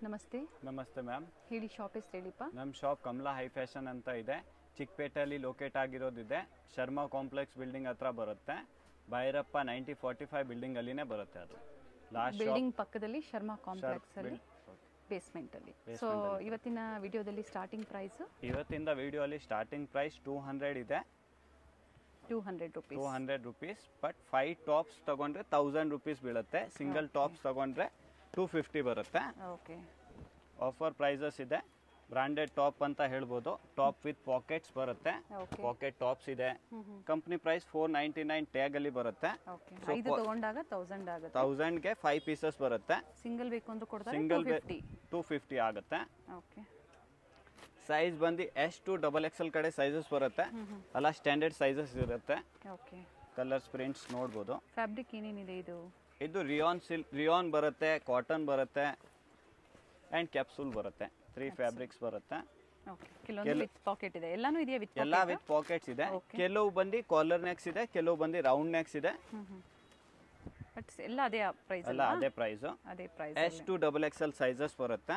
ನಮಸ್ತೆ ನಮಸ್ತೆ ಮ್ಯಾಮ್ ಹೇಳಿ ಶಾಪ್ ಹೆಸರು ಹೇಳಿಪ್ಪ ನಮ್ಮ ಶಾಪ್ ಕಮಲಾ ಹೈ ಫ್ಯಾಷನ್ ಅಂತ ಇದೆ ಚಿಕ್ಕಪೇಟೆಯಲ್ಲಿ ಲೊಕೇಟ್ ಆಗಿರೋದಿದೆ ಶರ್ಮಾ ಕಾಂಪ್ಲೆಕ್ಸ್ ಬಿಲ್ಡಿಂಗ್ ಹತ್ರ ಬರುತ್ತೆ Bhairappa ninety forty five building ಅಲ್ಲಿನೇ ಬರುತ್ತೆ ಅದು ಲಾಸ್ಟ್ ಬಿಲ್ಡಿಂಗ್ ಪಕ್ಕದಲ್ಲಿ ಶರ್ಮಾ ಕಾಂಪ್ಲೆಕ್ಸ್ ಅಲ್ಲಿ ಬೇಸ್ಮೆಂಟ್ ಅಲ್ಲಿ ಸೊ ಇವತ್ತಿನ ವಿಡಿಯೋದಲ್ಲಿ ಸ್ಟಾರ್ಟಿಂಗ್ ಪ್ರೈಸ್ ಇವತ್ತಿಂದ ವಿಡಿಯೋ ಅಲ್ಲಿ ಸ್ಟಾರ್ಟಿಂಗ್ ಪ್ರೈಸ್ ಟೂ ಹಂಡ್ರೆಡ್ ಇದೆ two hundred two rupees hundred rupees but five tops ತಗೊಂಡ್ರೆ ತೌಸಂಡ್ ರುಪೀಸ್ ಬೀಳುತ್ತೆ ಸಿಂಗಲ್ ಟಾಪ್ಸ್ ತಗೊಂಡ್ರೆ ಟೂ ಫಿಫ್ಟಿ ಬರುತ್ತೆ ಓಕೆ ಆಫರ್ ಪ್ರೈಸಸ್ ಇದೆ ಬ್ರಾಂಡೆಡ್ ಟಾಪ್ ಅಂತ ಹೇಳ್ಬೋದು ಟಾಪ್ ವಿತ್ ಪಾಕೆಟ್ಸ್ ಬರುತ್ತೆ ಓಕೆ ಪಾಕೆಟ್ ಟಾಪ್ಸ್ ಇದೆ company price four ninety nine tag ಅಲ್ಲಿ ಬರುತ್ತೆ ಓಕೆ ಐದು ತಗೊಂಡಾಗ ತೌಸಂಡ್ ಆಗುತ್ತೆ ತೌಸಂಡ್ಗೆ ಫೈವ್ ಪೀಸಸ್ ಬರುತ್ತೆ ಸಿಂಗಲ್ ಬೇಕು ಅಂದ್ರೂ ಕೊಡ್ತಾರೆ ಸಿಂಗಲ್ ಫಿಫ್ಟಿ ಟೂ ಫಿಫ್ಟಿ ಆಗುತ್ತೆ ಓಕೆ ಸೈಜ್ ಬಂದು ಎಸ್ ಟು ಡಬಲ್ ಎಕ್ಸೆಲ್ ಕಡೆ ಸೈಜಸ್ ಬರುತ್ತೆ ಅಲ್ಲ ಸ್ಟ್ಯಾಂಡರ್ಡ್ ಸೈಜಸ್ ಇರುತ್ತೆ ಓಕೆ ಕಲರ್ಸ್ ಪ್ರಿಂಟ್ಸ್ ನೋಡ್ಬೋದು ಫ್ಯಾಬ್ರಿಕ್ ಏನೇನಿದೆ ಇದು ಇದು ರಿಯಾನ್ ಸಿಲ್ ರಿಯಾನ್ ಬರುತ್ತೆ ಕಾಟನ್ ಬರುತ್ತೆ ಆ್ಯಂಡ್ ಕ್ಯಾಪ್ಸೂಲ್ ಬರುತ್ತೆ ತ್ರೀ ಫ್ಯಾಬ್ರಿಕ್ಸ್ ಬರುತ್ತೆ ಓಕೆ ಕೆಲವೊಂದು ವಿತ್ ಪಾಕೆಟ್ ಇದೆ ಎಲ್ಲಾನು ಇದೆಯಾ ವಿತ್ ಎಲ್ಲ ವಿತ್ ಪಾಕೆಟ್ಸ್ ಇದೆ Okay. ಕೆಲವು ಬಂದು ಕಾಲರ್ ನೆಕ್ಸ್ ಇದೆ ಕೆಲವು ಬಂದು ರೌಂಡ್ ನೆಕ್ಸ್ ಇದೆ ಬಟ್ ಎಲ್ಲ ಅದೇ ಪ್ರೈಸ್ ಎಲ್ಲ ಅದೇ ಪ್ರೈಸು ಅದೇ price S to double XL sizes ಬರುತ್ತೆ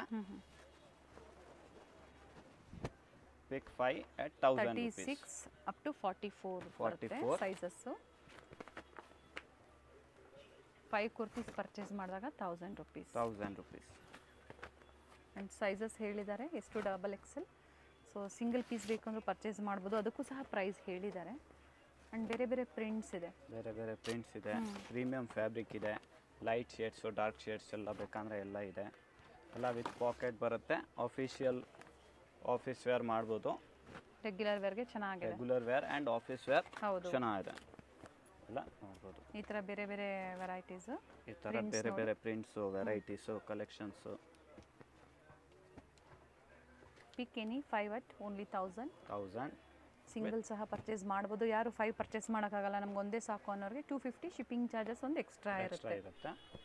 pick five at thousand thirty rupees six up to forty four ಬರುತ್ತೆ 44. ಸೈಜಸ್ಸು ಫೈವ್ ಕುರ್ತೀಸ್ ಪರ್ಚೇಸ್ ಮಾಡಿದಾಗ thousand rupees thousand rupees and sizes ಹೇಳಿದ್ದಾರೆ ಎಷ್ಟು double XL so single piece ಬೇಕಂದ್ರೂ purchase ಮಾಡ್ಬೋದು ಅದಕ್ಕೂ ಸಹ price ಹೇಳಿದ್ದಾರೆ ಆ್ಯಂಡ್ ಬೇರೆ ಬೇರೆ ಪ್ರಿಂಟ್ಸ್ ಇದೆ ಬೇರೆ ಬೇರೆ ಪ್ರಿಂಟ್ಸ್ ಇದೆ ಪ್ರೀಮಿಯಂ ಫ್ಯಾಬ್ರಿಕ್ ಇದೆ ಲೈಟ್ ಶೇಡ್ಸು ಡಾರ್ಕ್ ಶೇಡ್ಸ್ ಎಲ್ಲ ಬೇಕಂದ್ರೆ ಎಲ್ಲ ಇದೆ ಎಲ್ಲ ವಿತ್ ಪಾಕೆಟ್ ಬರುತ್ತೆ ಆಫೀಷಿಯಲ್ ಆಫೀಸ್ ವೇರ್ ಮಾಡ್ಬೋದು ರೆಗ್ಯುಲರ್ ವೇರ್ಗೆ ಚೆನ್ನಾಗಿದೆ regular wear and office wear ಹೌದು ಚೆನ್ನಾಗಿದೆ ಎಲ್ಲ ನೋಡ್ಬೋದು ಈ ಥರ ಬೇರೆ ಬೇರೆ ವೆರೈಟೀಸು ಈ ಥರ ಬೇರೆ ಬೇರೆ prints varieties collections pick any five at only thousand thousand single ಸಹ ಪರ್ಚೇಸ್ ಮಾಡ್ಬೋದು ಯಾರು ಫೈವ್ ಪರ್ಚೇಸ್ ಮಾಡೋಕ್ಕಾಗಲ್ಲ ನಮ್ಗೆ ಒಂದೇ ಸಾಕು ಅನ್ನೋರಿಗೆ ಟೂ ಫಿಫ್ಟಿ ಶಿಪ್ಪಿಂಗ್ ಚಾರ್ಜಸ್ ಒಂದು ಎಕ್ಸ್ಟ್ರಾ ಎಕ್ಸ್ಟ್ರಾ ಇರುತ್ತೆ ಇರುತ್ತೆ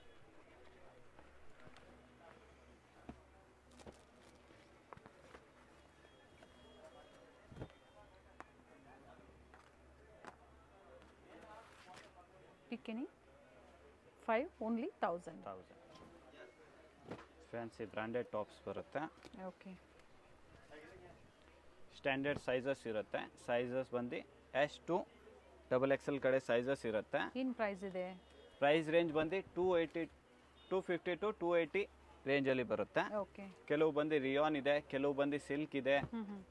pick any five only thousand thousand fancy branded tops ಬರುತ್ತೆ ಓಕೆ ಸ್ಟ್ಯಾಂಡರ್ಡ್ ಸೈಜಸ್ ಇರುತ್ತೆ ಸೈಜಸ್ ಬಂದು ಎಸ್ ಟು ಡಬಲ್ ಎಕ್ಸೆಲ್ ಕಡೆ ಸೈಜಸ್ ಇರುತ್ತೆ ಏನು ಪ್ರೈಸ್ ಇದೆ ಪ್ರೈಸ್ ರೇಂಜ್ ಬಂದು two eighty two fifty to two eighty ರೇಂಜಲ್ಲಿ ಬರುತ್ತೆ ಓಕೆ ಕೆಲವು ಬಂದು ರಿಯಾನ್ ಇದೆ ಕೆಲವು ಬಂದು ಸಿಲ್ಕ್ ಇದೆ ಹ್ಞೂ ಹ್ಞೂ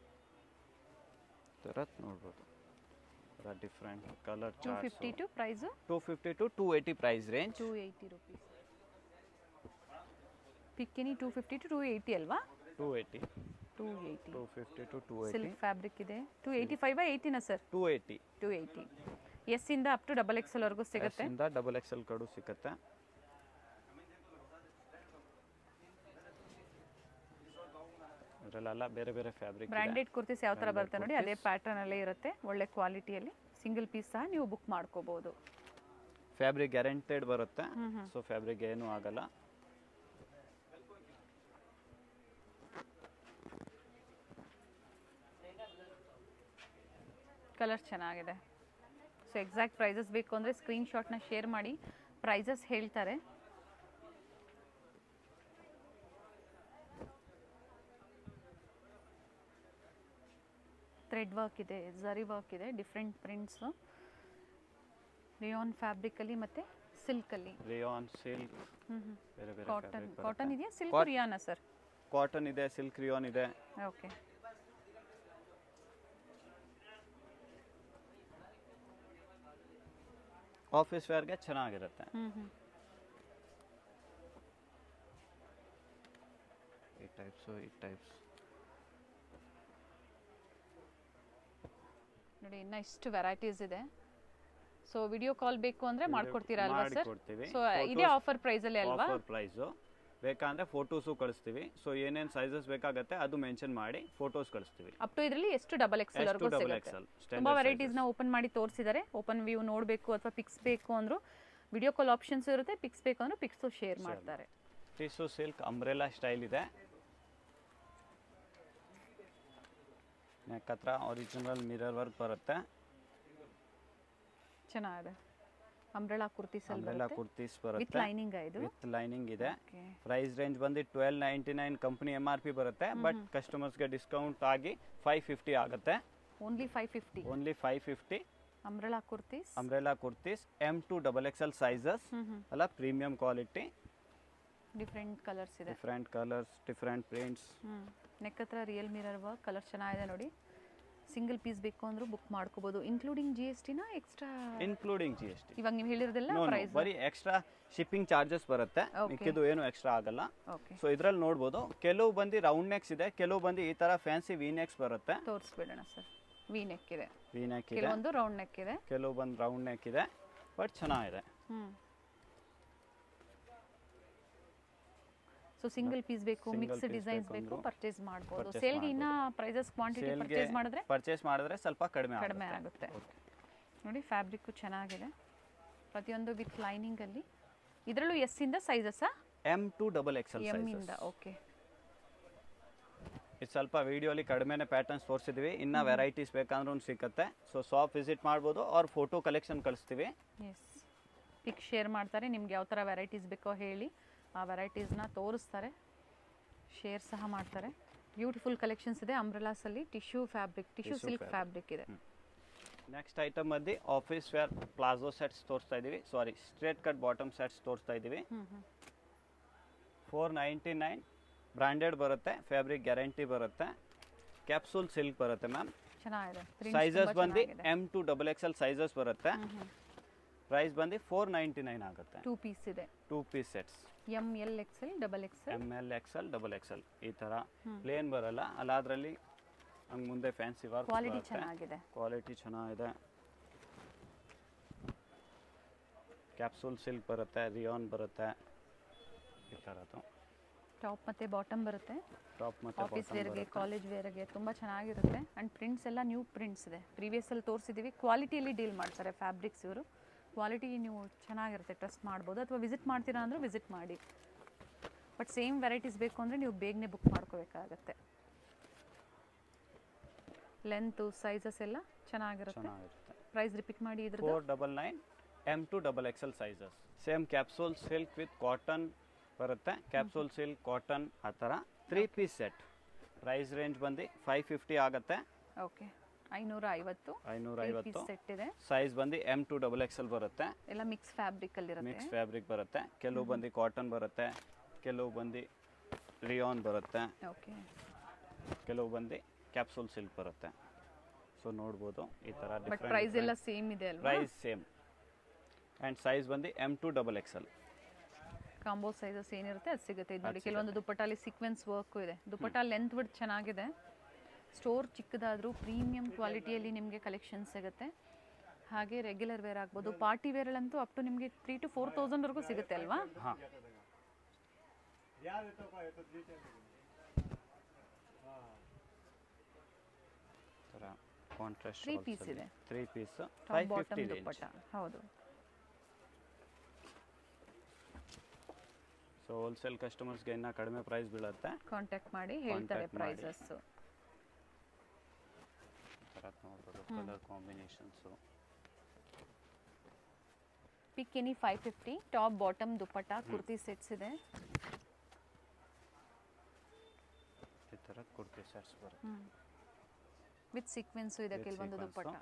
ಥರ ನೋಡ್ಬೋದು different colour two fifty to price two fifty to two eighty price range two eighty rupees ಪಿಕ್ಕಿನಿ two fifty to two eighty ಅಲ್ವಾ two eighty two eighty two fifty to two eighty silk fabric ಇದೆ two eighty five ಏಯ್ಟಿನ sir two eighty two eighty S ಇಂದ up to double X ವರ್ಗೂ ಸಿಗುತ್ತೆ ಇಂದ double XL ಕಡು ಸಿಗುತ್ತೆ ಇದರಲ್ಲೆಲ್ಲ ಬೇರೆ ಬೇರೆ ಫ್ಯಾಬ್ರಿಕ್ ಬ್ರ್ಯಾಂಡೆಡ್ ಕುರ್ತೀಸ್ ಯಾವ ಥರ ಬರುತ್ತೆ ನೋಡಿ ಅದೇ ಪ್ಯಾಟರ್ನ್ ಅಲ್ಲೇ ಇರುತ್ತೆ ಒಳ್ಳೆ ಕ್ವಾಲಿಟಿಯಲ್ಲಿ ಸಿಂಗಲ್ ಪೀಸ್ ಸಹ ನೀವು ಬುಕ್ ಮಾಡ್ಕೋಬಹುದು ಫ್ಯಾಬ್ರಿಕ್ ಗ್ಯಾರಂಟೆಡ್ ಬರುತ್ತೆ ಸೊ ಫ್ಯಾಬ್ರಿಕ್ ಏನೂ ಆಗಲ್ಲ ಕಲರ್ ಚೆನ್ನಾಗಿದೆ ಸೊ ಎಕ್ಸಾಕ್ಟ್ ಪ್ರೈಸಸ್ ಬೇಕು ಅಂದರೆ ಸ್ಕ್ರೀನ್ಶಾಟ್ನ ಶೇರ್ ಮಾಡಿ ಪ್ರೈಸಸ್ ಹೇಳ್ತಾರೆ ಥ್ರೆಡ್ ವರ್ಕ್ ಇದೆ ಝರಿ ವರ್ಕ್ ಇದೆ ಡಿಫ್ರೆಂಟ್ ಪ್ರಿಂಟ್ಸು ರಿಯಾನ್ ಫ್ಯಾಬ್ರಿಕಲ್ಲಿ ಮತ್ತು ಸಿಲ್ಕಲ್ಲಿ ರಿಯಾನ್ ಸಿಲ್ಕ್ ಬೇರೆ ಬೇರೆ ಕಾಟನ್ ಫ್ಯಾಬ್ರಿಕ್ ಕಾಟನ್ ಇದೆಯಾ ಸಿಲ್ಕ್ Cot- ರಿಯಾನ ಸರ್ ಕಾಟನ್ ಇದೆ ಸಿಲ್ಕ್ ರಿಯಾನ್ ಇದೆ ಓಕೆ ಆಫೀಸ್ ವೇರ್ಗೆ ಚೆನ್ನಾಗಿರುತ್ತೆ ಹ್ಞೂ ಹ್ಞೂ ಈ ಟೈಪ್ಸು ಈ ಟೈಪ್ಸ್ ನೋಡಿ ಇನ್ನ ಇಷ್ಟು ವೆರೈಟೀಸ್ ಇದೆ ಸೊ ವಿಡಿಯೋ ಕಾಲ್ ಬೇಕು ಅಂದ್ರೆ ಮಾಡ್ಕೊಡ್ತೀರಾ ಅಲ್ವಾ ಸರ್ ಮಾಡಿಕೊಡ್ತೀವಿ. ಸೊ ಇದೇ ಆಫರ್ ಪ್ರೈಸ್ ಅಲ್ಲಿ ಅಲ್ವಾ ಆಫರ್ ಪ್ರೈಸು ಬೇಕಂದ್ರೆ ಫೋಟೋಸು ಕಳಿಸ್ತೀವಿ ಸೊ ಏನೇನು ಸೈಜಸ್ ಬೇಕಾಗತ್ತೆ ಅದು ಮೆನ್ಷನ್ ಮಾಡಿ ಫೋಟೋಸ್ ಕಳಿಸ್ತೀವಿ ಅಪ್ ಟು ಇದರಲ್ಲಿ ಎಷ್ಟು ಡಬಲ್ ಎಕ್ಸೆಲ್ ಎಷ್ಟು ವರ್ಗೂ ಡಬಲ್ ಸಿಗುತ್ತೆ ಎಕ್ಸೆಲ್ ತುಂಬಾ ವೆರೈಟೀಸ್ ನ ಓಪನ್ ಮಾಡಿ ತೋರಿಸಿದ್ದಾರೆ ಓಪನ್ ವ್ಯೂ ನೋಡಬೇಕು ಅಥವಾ ಪಿಕ್ಸ್ ಬೇಕು ಅಂದ್ರು ವಿಡಿಯೋ ಕಾಲ್ ಆಪ್ಷನ್ಸ್ ಇರುತ್ತೆ ಪಿಕ್ಸ್ ಬೇಕು ಅಂದ್ರೆ ಪಿಕ್ಸ್ ಶೇರ್ ಮಾಡ್ತಾರೆ ಟಿಸು ಸಿಲ್ಕ್ ಅಂಬ್ರೆಲಾ ಸ್ಟೈಲ್ ಇದೆ ನೆಕ್ ಹತ್ರ ಒರಿಜಿನಲ್ ಮಿರರ್ ವರ್ಕ್ ಬರುತ್ತೆ ಚೆನ್ನಾಗಿದೆ ಅಂಬ್ರೆಲಾ ಕುರ್ತೀಸ್ ಅಲ್ಲಿ ಅಂಬ್ರೆಲಾ ಬರುತ್ತೆ ಕುರ್ತೀಸ್ ವಿತ್ ಬರುತ್ತೆ ಲೈನಿಂಗ್ ಇದು ವಿತ್ ಲೈನಿಂಗ್ ಇದೆ ಓಕೆ ಪ್ರೈಸ್ ರೇಂಜ್ ಬಂದು twelve ninety nine company M R P ಬರುತ್ತೆ ಬಟ್ ಕಸ್ಟಮರ್ಸ್ಗೆ ಡಿಸ್ಕೌಂಟ್ ಆಗಿ ಫೈವ್ ಫಿಫ್ಟಿ ಆಗುತ್ತೆ only five fifty only five fifty umbrella kurtis umbrella kurtis M to double X L sizes hmm hmm ಅಲ್ಲ premium quality different colours ಇದೆ different colours different prints hmm neck ಹತ್ರ real mirror work colour ಚೆನ್ನಾಗಿದೆ ನೋಡಿ single piece ಬೇಕು ಅಂದ್ರೂ book ಮಾಡ್ಕೋಬಹುದು including G S ಟಿನ extra including G S T ಇವಾಗ ನೀವು ಹೇಳಿರೋದೆಲ್ಲ ಪ್ರೈಸ್ ಬರೀ ಎಕ್ಸ್ಟ್ರಾ ಶಿಪ್ಪಿಂಗ್ ಚಾರ್ಜಸ್ ಬರುತ್ತೆ Okay. ಮಿಕ್ಕಿದ್ದು ಏನು ಎಕ್ಸ್ಟ್ರಾ ಆಗಲ್ಲ ಓಕೆ ಸೊ ಇದ್ರಲ್ಲಿ ನೋಡ್ಬೋದು ಕೆಲವು ಬಂದು ರೌಂಡ್ ನೆಕ್ಸ್ ಇದೆ ಕೆಲವು ಬಂದು ಈ ತರ ಫ್ಯಾನ್ಸಿ ವಿ ನೆಕ್ಸ್ ಬರುತ್ತೆ ತೋರಿಸ್ಬಿಡೋಣ ಸರ್ ವಿ ನೆಕ್ ಇದೆ ವಿ ನೆಕ್ ಇದೆ ಕೆಲವೊಂದು ರೌಂಡ್ ನೆಕ್ ಇದೆ ಕೆಲವು ಬಂದು ರೌಂಡ್ ನೆಕ್ ಇದೆ ಬಟ್ ಚೆನ್ನಾಗಿದೆ ಹ್ಮ್ ಸೊ ಸಿಂಗಲ್ ಪೀಸ್ ಬೇಕು Single ಮಿಕ್ಸ್ piece ಡಿಸೈನ್ಸ್ ಬೇಕು ಬೇಕು ಅಂದ್ರೂ ಪರ್ಚೇಸ್ ಮಾಡ್ಬೋದು purchase ಸೇಲ್ಗೆ ಇನ್ನ ಪ್ರೈಸಸ್ ಕ್ವಾಂಟಿಟಿ ಸೇಲ್ಗೆ ಪರ್ಚೇಸ್ ಮಾಡಿದ್ರೆ ಪರ್ಚೇಸ್ ಮಾಡಿದ್ರೆ ಸ್ವಲ್ಪ ಕಡಿಮೆ ಕಡಿಮೆ ಆಗುತ್ತೆ ಆಗುತ್ತೆ ನೋಡಿ ಫ್ಯಾಬ್ರಿಕ್ಕು ಚೆನ್ನಾಗಿದೆ ಪ್ರತಿಯೊಂದು ವಿತ್ ಲೈನಿಂಗ್ ಅಲ್ಲಿ ಇದರಲ್ಲೂ ಎಸ್ ಇಂದ ಸೈಜಸ್ಸಾ M to double XL M sizes ಇಂದ ಓಕೆ ಇದು ಸ್ವಲ್ಪ ವಿಡಿಯೋಲಿ ಕಡಿಮೆನೆ ಪ್ಯಾಟರ್ನ್ಸ್ ತೋರಿಸಿದ್ವಿ ಇನ್ನ ವೆರೈಟೀಸ್ ಬೇಕಂದ್ರೂ ಸಿಕ್ಕತ್ತೆ ಸೊ ಶಾಪ್ ವಿಸಿಟ್ ಮಾಡ್ಬೋದು ಅವ್ರ ಫೋಟೋ ಕಲೆಕ್ಷನ್ ಕಳಿಸ್ತೀವಿ ಎಸ್ ಪಿಕ್ ಶೇರ್ ಮಾಡ್ತಾರೆ ನಿಮ್ಗೆ ಯಾವ ಥರ ವೆರೈಟೀಸ್ ಬೇಕೋ ಹೇಳಿ ಆ ವೆರೈಟೀಸ್ನ ತೋರಿಸ್ತಾರೆ ಶೇರ್ ಸಹ ಮಾಡ್ತಾರೆ ಬ್ಯೂಟಿಫುಲ್ ಕಲೆಕ್ಷನ್ಸ್ ಇದೆ ಅಂಬ್ರೆಲಾಸಲ್ಲಿ ಟಿಶ್ಯೂ ಫ್ಯಾಬ್ರಿಕ್ ಟಿಶ್ಯೂ Tissue ಸಿಲ್ಕ್ fabric. ಫ್ಯಾಬ್ರಿಕ್ ಇದೆ ನೆಕ್ಸ್ಟ್ ಐಟಮ್ ಬಂದು ಆಫೀಸ್ ವೇರ್ ಪ್ಲಾಜೋ ಸೆಟ್ಸ್ ತೋರಿಸ್ತಾ ಇದೀವಿ sorry straight cut bottom sets ತೋರಿಸ್ತಾ ಇದೀವಿ hmm hmm four ninety nine branded ಬರುತ್ತೆ ಫ್ಯಾಬ್ರಿಕ್ ಗ್ಯಾರಂಟಿ ಬರುತ್ತೆ ಕ್ಯಾಪ್ಸೂಲ್ ಸಿಲ್ಕ್ ಬರುತ್ತೆ ಮ್ಯಾಮ್ ಚೆನ್ನಾಗಿದೆ Prints ಸೈಜಸ್ ತುಂಬಾ ಬಂದು ಚೆನ್ನಾಗಿದೆ. M to double X L sizes ಬರುತ್ತೆ ಹ್ಮ್ ಹ್ಮ್ ಪ್ರೈಸ್ ಬಂದು ಫೋರ್ ನೈಂಟಿ ನೈನ್ ಆಗುತ್ತೆ ಟೂ ಪೀಸ್ ಇದೆ two piece sets M L XL double XL M L XL double XL ಈ ಥರ ಹ್ಮ್. ಪ್ಲೇನ್ ಬರಲ್ಲ ಅಲ್ಲ ಅದರಲ್ಲಿ ಹಂಗೆ ಮುಂದೆ ಫ್ಯಾನ್ಸಿ ವರ್ಕ್ ಕ್ವಾಲಿಟಿ ಚೆನ್ನಾಗಿದೆ ಕ್ವಾಲಿಟಿ ಚೆನ್ನಾಗಿದೆ ಕ್ಯಾಪ್ಸೂಲ್ ಸಿಲ್ಕ್ ಬರುತ್ತೆ ರಿಯಾನ್ ಬರುತ್ತೆ ಈ ಥರದ್ದು ಟಾಪ್ ಮತ್ತೆ ಬಾಟಮ್ ಬರುತ್ತೆ ಟಾಪ್ ಮತ್ತು ಆಫೀಸ್ ಬಾಟಮ್ ವೇರ್ಗೆ ಬರುತ್ತೆ ಕಾಲೇಜ್ ವೇರ್ಗೆ ತುಂಬ ಚೆನ್ನಾಗಿರುತ್ತೆ ಆ್ಯಂಡ್ ಪ್ರಿಂಟ್ಸ್ ಎಲ್ಲ ನ್ಯೂ ಪ್ರಿಂಟ್ಸ್ ಇದೆ ಪ್ರೀವಿಯಸ್ಸಲ್ಲಿ ತೋರಿಸಿದ್ದೀವಿ ಕ್ವಾಲಿಟಿಯಲ್ಲಿ ಡೀಲ್ ಮಾಡ್ತಾರೆ ಫ್ಯಾಬ್ರಿಕ್ಸ್ ಇವರು ಕ್ವಾಲಿಟಿ ನೀವು ಚೆನ್ನಾಗಿರುತ್ತೆ ಟ್ರಸ್ಟ್ ಮಾಡ್ಬೋದು ಅಥವಾ ವಿಸಿಟ್ ಮಾಡ್ತೀರಾ ಅಂದರೂ ವಿಸಿಟ್ ಮಾಡಿ ಬಟ್ ಸೇಮ್ ವೆರೈಟೀಸ್ ಬೇಕು ಅಂದರೆ ನೀವು ಬೇಗನೆ ಬುಕ್ ಮಾಡ್ಕೋಬೇಕಾಗತ್ತೆ ಲೆಂತು ಸೈಜಸ್ ಎಲ್ಲ ಚೆನ್ನಾಗಿರುತ್ತೆ ಚೆನ್ನಾಗಿರುತ್ತೆ ಪ್ರೈಸ್ ರಿಪೀಟ್ ಮಾಡಿ ಇದ್ರದ್ದು four double nine M to double XL sizes same capsule silk with cotton ಬರುತ್ತೆ ಕ್ಯಾಪ್ಸೂಲ್ ಸಿಲ್ಕ್ ಕಾಟನ್ ಆ ಥರ three piece set price range ಬಂದು ಫೈವ್ ಫಿಫ್ಟಿ ಆಗುತ್ತೆ ಓಕೆ ಐನೂರ ಐವತ್ತು ಐನೂರ ಪೀಸ್ ಐವತ್ತು ಸೆಟ್ ಇದೆ ಸೈಜ್ ಬಂದು ಎಮ್ ಟು ಡಬಲ್ ಎಕ್ಸೆಲ್ ಬರುತ್ತೆ ಎಲ್ಲ ಮಿಕ್ಸ್ ಫ್ಯಾಬ್ರಿಕಲ್ಲಿರುತ್ತೆ ಮಿಕ್ಸ್ ಫ್ಯಾಬ್ರಿಕ್ ಬರುತ್ತೆ ಕೆಲವು ಬಂದು ಕಾಟನ್ ಬರುತ್ತೆ ಕೆಲವು ಬಂದು ರಿಯಾನ್ ಬರುತ್ತೆ ಓಕೆ ಕೆಲವು ಬಂದು ಕ್ಯಾಪ್ಸೂಲ್ ಸಿಲ್ಕ್ ಬರುತ್ತೆ ಸೊ ನೋಡ್ಬೋದು ಈ ಥರ ಬಟ್ ಪ್ರೈಸ್ ಎಲ್ಲ ಸೇಮ್ ಇದೆ ಅಲ್ವಾ ಪ್ರೈಸ್ ಸೇಮ್ ಆ್ಯಂಡ್ ಸೈಜ್ ಬಂದು M to double XL combo sizes ಏನಿರುತ್ತೆ ಅದು ಸಿಗುತ್ತೆ ಇದು ನೋಡಿ ಅದ್ ಕೆಲವೊಂದು ದುಪ್ಪಟ್ಟಲ್ಲಿ ಸೀಕ್ವೆನ್ಸ್ ವರ್ಕು ಇದೆ ದುಪ್ಪಟ್ಟ ಲೆಂತ್ ಬಿಡ್ ಚೆನ್ನಾಗಿದೆ ಸ್ಟೋರ್ ಚಿಕ್ಕದಾದರೂ ಪ್ರೀಮಿಯಂ ಕ್ವಾಲಿಟಿಯಲ್ಲಿ ನಿಮಗೆ ಕಲೆಕ್ಷನ್ ಸಿಗುತ್ತೆ ಹಾಗೆ ರೆಗ್ಯುಲರ್ ವೇರ್ ಆಗ್ಬೋದು ಪಾರ್ಟಿ ವೇರಲ್ಲಂತೂ ಅಪ್ ಟು ನಿಮಗೆ ತ್ರೀ ಟು ಫೋರ್ ತೌಸಂಡ್ವರೆಗೂ ಸಿಗುತ್ತೆ ಅಲ್ವಾ ಹಾಂ ಥರ ಕಾಂಟ್ರಾಸ್ಟ್ Three piece ಇದೆ. Three piece top five bottom fifty dupatta ಹೌದು ಸೊ ಹೋಲ್ಸೇಲ್ ಕಸ್ಟಮರ್ಸ್ಗೆ ಇನ್ನೂ ಕಡಿಮೆ ಪ್ರೈಸ್ ಬೀಳುತ್ತೆ ಕಾಂಟ್ಯಾಕ್ಟ್ ಮಾಡಿ ಹೇಳ್ತಾರೆ Contact ಮಾಡಿ. ಪ್ರೈಸಸ್ಸು ಈ ಥರ ನೋಡ್ಬೋದು colour combinations pick any five fifty top bottom dupatta kurti sets ಇದೆ ಈ ಥರ ಕುರ್ತಿ ಸೆಟ್ಸ್ ಬರುತ್ತೆ ವಿತ್ ಸೀಕ್ವೆನ್ಸು ಇದೆ With ಕೆಲವೊಂದು sequence. Dupatta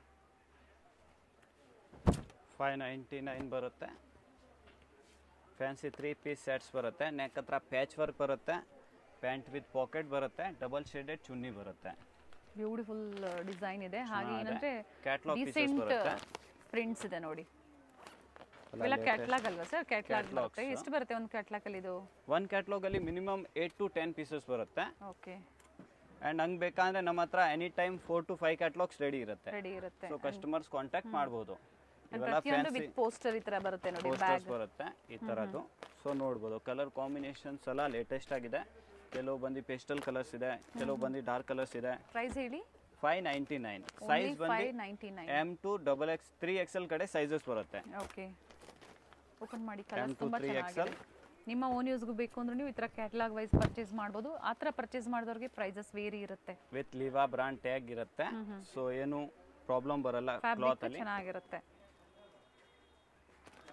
five ninety nine ಬರುತ್ತೆ ಫ್ಯಾನ್ಸಿ ತ್ರೀ ಪೀಸ್ ಸೆಟ್ಸ್ ಬರುತ್ತೆ ನೆಕ್ ಹತ್ರ ಪ್ಯಾಚ್ ವರ್ಕ್ ಬರುತ್ತೆ ಪ್ಯಾಂಟ್ ವಿತ್ ಪಾಕೆಟ್ ಬರುತ್ತೆ ಡಬಲ್ ಶೇಡೆಡ್ ಚುನ್ನಿ ಬರುತ್ತೆ ಬ್ಯೂಟಿಫುಲ್ ಡಿಸೈನ್ ಇದೆ ಹಾಗೆ ಚೆನ್ನಾಗಿದೆ. ಏನಂದ್ರೆ Catalog pieces ಡಿಸೆಂಟ್ ಬರುತ್ತೆ. ಪ್ರಿಂಟ್ಸ್ ಇದೆ ನೋಡಿ ಎಲ್ಲ ಇವೆಲ್ಲ latest. ಕ್ಯಾಟ್ಲಾಗ್ ಅಲ್ವಾ ಸರ್ ಕ್ಯಾಟ್ಲಾಗ್ Catalogs. ಬರುತ್ತೆ ಎಷ್ಟು ಬರುತ್ತೆ ಒಂದು ಕ್ಯಾಟ್ಲಾಗ್ ಅಲ್ಲಿ ಇದು ಒನ್ ಕ್ಯಾಟ್ಲಾಗಲ್ಲಿ minimum eight to ten pieces ಬರುತ್ತೆ ಓಕೆ ಆ್ಯಂಡ್ ಹಂಗೆ ಬೇಕಂದ್ರೆ ನಮ್ಮ ಹತ್ರ any time four to five catalogues ready ಇರುತ್ತೆ ರೆಡಿ ಇರುತ್ತೆ ಸೊ ಕಸ್ಟಮರ್ಸ್ ಕಾಂಟ್ಯಾಕ್ಟ್ ಮಾಡ್ಬೋದು And ಇವೆಲ್ಲ ಪ್ರತಿಯೊಂದು ಫ್ಯಾನ್ಸಿ ವಿತ್ ಪೋಸ್ಟರ್ ಈ ತರ ಬರುತ್ತೆ ನೋಡಿ ಪೋಸ್ಟರ್ಸ್ ಬ್ಯಾಗ್ ಬರುತ್ತೆ ಈ ಥರದ್ದು ಸೊ ನೋಡ್ಬೋದು ಕಲರ್ ಕಾಂಬಿನೇಷನ್ಸ್ ಎಲ್ಲ ಲೇಟೆಸ್ಟ್ ಆಗಿದೆ ಕೆಲವು ಬಂದು ಪೇಸ್ಟಲ್ ಕಲರ್ಸ್ ಇದೆ ಕೆಲವು ಬಂದು ಡಾರ್ಕ್ ಕಲರ್ಸ್ ಇದೆ ಪ್ರೈಸ್ ಹೇಳಿ five ninety nine only size five ಬಂದು ninety nine M to double X three XL ಕಡೆ ಸೈಜಸ್ ಬರುತ್ತೆ ಓಕೆ ಓಪನ್ ಮಾಡಿ ಕಲರ್ಸ್ to ತುಂಬಾ 3 ಚೆನ್ನಾಗಿದೆ ನಿಮ್ಮ ಓನ್ ಯೂಸ್ಗೂ ಬೇಕು ಅಂದ್ರೆ ನೀವು ಈ ಥರ ಕ್ಯಾಟ್ಲಾಗ್ ವೈಸ್ ಪರ್ಚೇಸ್ ಮಾಡ್ಬೋದು ಆ ಥರ ಪರ್ಚೇಸ್ ಮಾಡಿದವ್ರಿಗೆ ಪ್ರೈಸಸ್ ವೇರಿ ಇರುತ್ತೆ ವಿತ್ ಲಿವಾ ಬ್ರಾಂಡ್ ಟ್ಯಾಗ್ ಇರುತ್ತೆ ಸೊ ಏನು ಪ್ರಾಬ್ಲಮ್ ಬರಲ್ಲ ಕ್ಲಾತ್ ಫ್ಯಾಬ್ರಿಕ್ ಅಲ್ಲಿ ಚೆನ್ನಾಗಿರುತ್ತೆ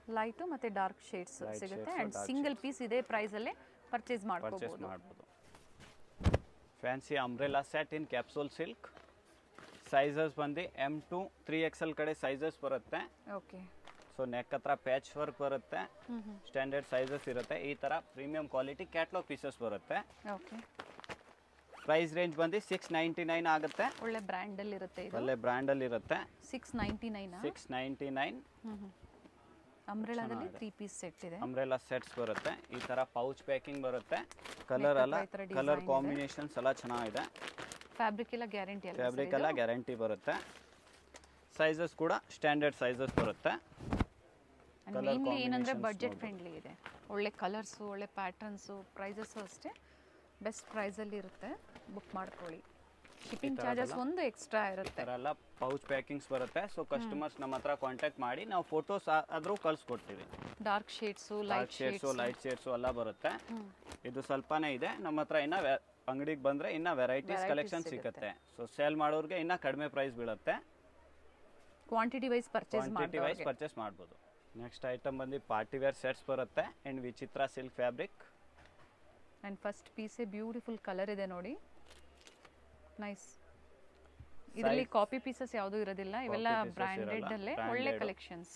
ಲೈಟು ಮತ್ತು ಡಾರ್ಕ್ ಶೇಡ್ಸ್ Light ಸಿಗುತ್ತೆ shades, and dark single piece ಇದೇ ಪ್ರೈಸಲ್ಲೇ ಪರ್ಚೇಸ್ ಪರ್ಚೇಸ್ ಮಾಡ್ಕೋಬೋದು ಮಾಡ್ಬೋದು fancy umbrella set in capsule silk sizes ಬಂದು ಎಮ್ ಟು ತ್ರೀ ಎಕ್ಸೆಲ್ ಕಡೆ ಸೈಜಸ್ ಬರುತ್ತೆ ಓಕೆ ಸೊ ನೆಕ್ ಹತ್ರ ಪ್ಯಾಚ್ ವರ್ಕ್ ಬರುತ್ತೆ ಹ್ಞೂ ಹ್ಞೂ ಸ್ಟ್ಯಾಂಡರ್ಡ್ ಸೈಜಸ್ ಇರುತ್ತೆ ಈ ಥರ ಪ್ರೀಮಿಯಂ ಕ್ವಾಲಿಟಿ ಕ್ಯಾಟ್ಲಾಗ್ ಪೀಸಸ್ ಬರುತ್ತೆ ಓಕೆ ಪ್ರೈಸ್ ರೇಂಜ್ ಬಂದು ಸಿಕ್ಸ್ ನೈಂಟಿ ನೈನ್ ಆಗುತ್ತೆ ಒಳ್ಳೆ ಬ್ರ್ಯಾಂಡಲ್ಲಿ ಇರುತ್ತೆ ಇದು ಒಳ್ಳೆ ಬ್ರ್ಯಾಂಡಲ್ಲಿ ಇರುತ್ತೆ ಸಿಕ್ಸ್ ನೈಂಟಿ ನೈನಾ ಸಿಕ್ಸ್ ನೈಂಟಿ ನೈನ್ ಹ್ಞೂ ಹ್ಞೂ ಅಂಬ್ರೆಲಾದಲ್ಲಿ ಚೆನ್ನಾಗಿದೆ. ತ್ರೀ ಪೀಸ್ ಸೆಟ್ ಇದೆ ಅಂಬ್ರೆಲಾ ಸೆಟ್ಸ್ ಬರುತ್ತೆ ಈ ಥರ ಪೌಚ್ ಪ್ಯಾಕಿಂಗ್ ಬರುತ್ತೆ ಕಲರ್ ಹತ್ರ ಎಲ್ಲ ಈ ಥರ ಕಲರ್ design ಇದೆ. ಕಾಂಬಿನೇಷನ್ಸ್ ಎಲ್ಲ ಚೆನ್ನಾಗಿದೆ ಫ್ಯಾಬ್ರಿಕ್ ಎಲ್ಲ ಗ್ಯಾರಂಟಿ ಅಲ್ಲ ಫ್ಯಾಬ್ರಿಕ್ ಎಲ್ಲ ಗ್ಯಾರಂಟಿ ಬರುತ್ತೆ ಸೈಜಸ್ ಕೂಡ ಸ್ಟ್ಯಾಂಡರ್ಡ್ ಸೈಜಸ್ ಬರುತ್ತೆ colour ಮೇನ್ಲಿ ಏನಂದರೆ combinations ಬಡ್ಜೆಟ್ ನೋಡ್ಬೋದು. ಫ್ರೆಂಡ್ಲಿ ಇದೆ ಒಳ್ಳೆ ಕಲರ್ಸು ಒಳ್ಳೆ ಪ್ಯಾಟರ್ನ್ಸು ಪ್ರೈಸಸ್ಸು ಅಷ್ಟೇ ಬೆಸ್ಟ್ ಪ್ರೈಸಲ್ಲಿ ಇರುತ್ತೆ ಬುಕ್ ಮಾಡ್ಕೊಳ್ಳಿ ಶಿಪ್ಪಿಂಗ್ ಚಾರ್ಜಸ್ ಒಂದು ಎಕ್ಸ್ಟ್ರಾ ಈ ಇರುತ್ತೆ ಥರ ಎಲ್ಲ ಪೌಚ್ ಪ್ಯಾಕಿಂಗ್ಸ್ ಬರುತ್ತೆ ಸೊ ಕಸ್ಟಮರ್ಸ್ ನಮ್ಮ ಹತ್ರ ಕಾಂಟ್ಯಾಕ್ಟ್ ಮಾಡಿ ನಾವು ಫೋಟೋಸ್ ಆದರೂ ಕಳಿಸ್ಕೊಡ್ತೀವಿ dark shades light light shades shades light shades ಎಲ್ಲ ಬರುತ್ತೆ ಹ್ಞೂ ಇದು ಸ್ವಲ್ಪನೇ ಇದೆ ನಮ್ಮ ಹತ್ರ ಇನ್ನ ಅಂಗಡಿಗೆ ಬಂದ್ರೆ ಇನ್ನ ವೆರೈಟೀಸ್ Varieties ಕಲೆಕ್ಷನ್ ಸಿಗುತ್ತೆ. ಸಿಗುತ್ತೆ ಸೊ ಸೇಲ್ ಮಾಡೋರಿಗೆ ಇನ್ನ ಕಡಿಮೆ ಪ್ರೈಸ್ ಬೀಳುತ್ತೆ quantity wise purchase quantity wise ಮಾಡಿ ಪರ್ಚೇಸ್ ಮಾಡ್ಬೋದು ನೆಕ್ಸ್ಟ್ ಐಟಮ್ ಬಂದು ಪಾರ್ಟಿ ವೇರ್ ಸೆಟ್ಸ್ ಬರುತ್ತೆ ಅಂಡ್ ವಿಚಿತ್ರ ಸಿಲ್ಕ್ ಫ್ಯಾಬ್ರಿಕ್ ಆ್ಯಂಡ್ ಫಸ್ಟ್ ಪೀಸೇ ಬ್ಯೂಟಿಫುಲ್ ಕಲರ್ ಇದೆ ನೋಡಿ ನೈಸ್ ಇದರಲ್ಲಿ ಕಾಪಿ ಪೀಸಸ್ ಯಾವುದೂ ಇರೋದಿಲ್ಲ ಇವೆಲ್ಲ Copy pieces ಬ್ರ್ಯಾಂಡೆಡ್ ಇರಲ್ಲ, ಅಲ್ಲೇ ಒಳ್ಳೆ branded. ಕಲೆಕ್ಷನ್ಸ್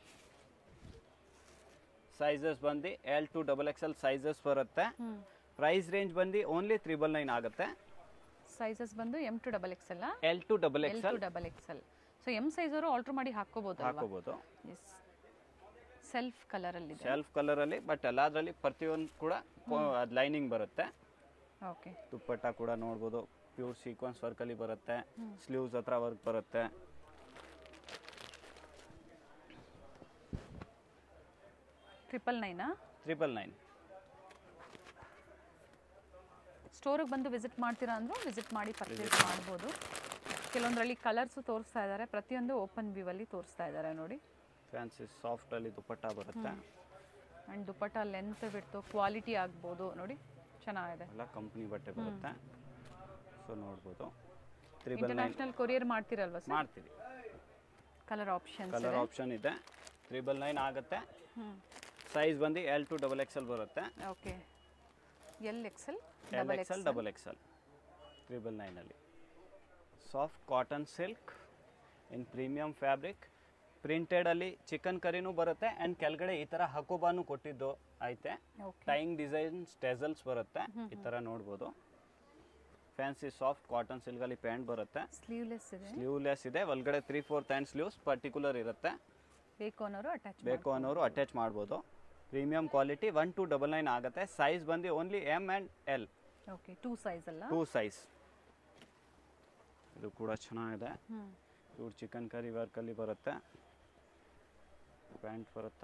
ಸೈಜಸ್ ಬಂದು L to double X L sizes ಬರುತ್ತೆ ಹ್ಞೂ ಪ್ರೈಸ್ ರೇಂಜ್ ಬಂದು ಓನ್ಲಿ ತ್ರಿಬಲ್ ನೈನ್ ಆಗುತ್ತೆ ಸೈಜಸ್ ಬಂದು ಎಮ್ ಟು ಡಬಲ್ ಎಕ್ಸ್ ಎಲ್ಲ L to double L X to L double X L so M size ಅವರು alter ಮಾಡಿ ಹಾಕೋಬಹುದು ಹಾಕೋಬಹುದು ಎಸ್ ಸೆಲ್ಫ್ ಕಲರಲ್ಲಿದೆ ಸೆಲ್ಫ್ ಕಲರ್ ಅಲ್ಲಿ ಬಟ್ ಎಲ್ಲದರಲ್ಲಿ ಪ್ರತಿಯೊಂದು ಕೂಡ ಅದು ಲೈನಿಂಗ್ ಬರುತ್ತೆ ಓಕೆ ದುಪ್ಪಟ್ಟ ಕೂಡ ನೋಡ್ಬೋದು ಪ್ಯೂರ್ ಸೀಕ್ವೆನ್ಸ್ ವರ್ಕ್ ಅಲ್ಲಿ ಬರುತ್ತೆ ಸ್ಲೀವ್ಸ್ ಹತ್ರ ವರ್ಕ್ ಬರುತ್ತೆ ಟ್ರಿಪಲ್ ನೈನಾ ತ್ರಿಬಲ್ ನೈನ್ ಸ್ಟೋರಿಗೆ ಬಂದು ವಿಸಿಟ್ ಮಾಡ್ತೀರಾ ಅಂದರೂ ವಿಸಿಟ್ ಮಾಡಿ ಪರ್ಚೇಸ್ ಮಾಡ್ಬೋದು ಕೆಲವೊಂದರಲ್ಲಿ ಕಲರ್ಸು ತೋರಿಸ್ತಾ ಇದ್ದಾರೆ ಪ್ರತಿಯೊಂದು ಓಪನ್ ವ್ಯೂವಲ್ಲಿ ತೋರಿಸ್ತಾ ಇದ್ದಾರೆ ನೋಡಿ ಫ್ಯಾನ್ಸಿ ಸಾಫ್ಟ್ ಅಲ್ಲಿ ದುಪ್ಪಟ್ಟ ಬರುತ್ತೆ ಆ್ಯಂಡ್ ದುಪ್ಪಟ್ಟ ಲೆಂತ್ ಬಿಡ್ತು ಕ್ವಾಲಿಟಿ ಆಗ್ಬೋದು ನೋಡಿ ಚೆನ್ನಾಗಿದೆ ಎಲ್ಲ ಕಂಪ್ನಿ ಬಟ್ಟೆ ಬರುತ್ತೆ ಸೊ ನೋಡ್ಬೋದು ತ್ರಿಬಲ್ ನೈನ್ ಇಂಟರ್ನ್ಯಾಷನಲ್ ಕೊರಿಯರ್ ಮಾಡ್ತೀರಲ್ವಾ ಸರ್ ಮಾಡ್ತೀವಿ ಕಲರ್ ಆಪ್ಷನ್ಸ್ ಕಲರ್ ಆಪ್ಷನ್ ಇದೆ ತ್ರಿಬಲ್ ನೈನ್ ಆಗುತ್ತೆ ಹ್ಞೂ ಸೈಜ್ ಬಂದು L to double X L ಬರುತ್ತೆ okay L XL L double X L double X L triple ನೈನಲ್ಲಿ soft cotton silk in premium fabric ಪ್ರಿಂಟೆಡಲ್ಲಿ ಚಿಕನ್ ಕರಿನೂ ಬರುತ್ತೆ ಆ್ಯಂಡ್ ಕೆಳಗಡೆ ಈ ಥರ ಹಕೋಬಾನು ಕೊಟ್ಟಿದ್ದು ಐತೆ ಓಕೆ ಟೈಯಿಂಗ್ ಡಿಸೈನ್ ಸ್ಟೆಸಲ್ಸ್ ಬರುತ್ತೆ ಈ ಥರ ನೋಡ್ಬೋದು ಫ್ಯಾನ್ಸಿ ಸಾಫ್ಟ್ ಕಾಟನ್ ಸಿಲ್ಕಲ್ಲಿ ಪ್ಯಾಂಟ್ ಬರುತ್ತೆ ಸ್ಲೀವ್ಲೆಸ್ ಇದೆ ಸ್ಲೀವ್ಲೆಸ್ ಇದೆ ಒಳಗಡೆ three four hand sleeves particular ಇರುತ್ತೆ ಬೇಕು ಅನ್ನೋರು ಅಟ್ಯಾಚ್ ಬೇಕು ಅನ್ನೋರು ಅಟ್ಯಾಚ್ ಮಾಡ್ಬೋದು premium quality one two double nine ಆಗುತ್ತೆ ಸೈಜ್ ಬಂದು only M and L okay two size ಅಲ್ಲ ಟೂ ಸೈಜ್ ಇದು ಕೂಡ ಚೆನ್ನಾಗಿದೆ ಹ್ಞೂ ಇವ್ರು ಚಿಕನ್ ಕರಿ ವರ್ಕಲ್ಲಿ ಬರುತ್ತೆ ಪ್ಯಾಂಟ್ ಬರುತ್ತೆ